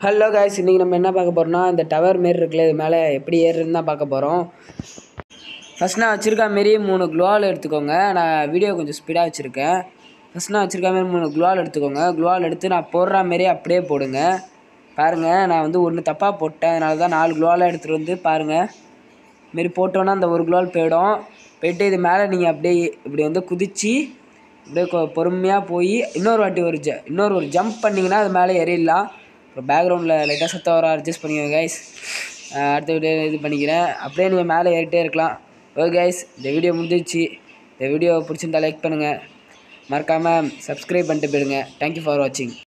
hello guys இன்றைக்கி நம்ம என்ன பார்க்க போகிறோம்னா இந்த டவர் மாரி இருக்குல்ல இது மேலே எப்படி ஏறுறதுன்னு தான் பார்க்க போகிறோம் ஃபஸ்ட் நான் வச்சுருக்க மாரி மூணு க்ளோவால் எடுத்துக்கோங்க நான் வீடியோ கொஞ்சம் ஸ்பீடாக வச்சுருக்கேன் ஃபஸ்ட் நான் வச்சுருக்க மாரி மூணு க்ளோவால் எடுத்துக்கோங்க க்ளோவால் எடுத்து நான் போடுற மாரி அப்படியே போடுங்க பாருங்கள் நான் வந்து ஒன்று தப்பாக போட்டேன் அதனால தான் நாலு க்ளோவால் எடுத்துகிட்டு வந்து பாருங்கள் மாரி போட்டோன்னா அந்த ஒரு க்ளோவால் போயிடும் போயிட்டு இது மேலே நீங்கள் அப்படியே இப்படி வந்து குதித்து அப்படியே கொ- பொறுமையாக போய் இன்னொரு வாட்டி ஒரு ஜ இன்னொரு ஒரு ஜம்ப் பண்ணிங்கன்னா அது மேலே ஏறிடலாம் இப்போ பேக்ரவுண்டில் லைட்டாக சத்தம் வர அட்ஜஸ்ட் பண்ணிக்கோங்க கைஸ் அடுத்த வீடியோ இது பண்ணிக்கிறேன் அப்படியே நீங்கள் மேலே ஏறிட்டே இருக்கலாம் ஓகே கைஸ் இந்த வீடியோ முடிஞ்சிச்சு இந்த வீடியோ பிடிச்சிருந்தா லைக் பண்ணுங்கள் மறக்காமல் சப்ஸ்கிரைப் பண்ணிட்டு போயிடுங்க தேங்க்யூ ஃபார் வாட்சிங்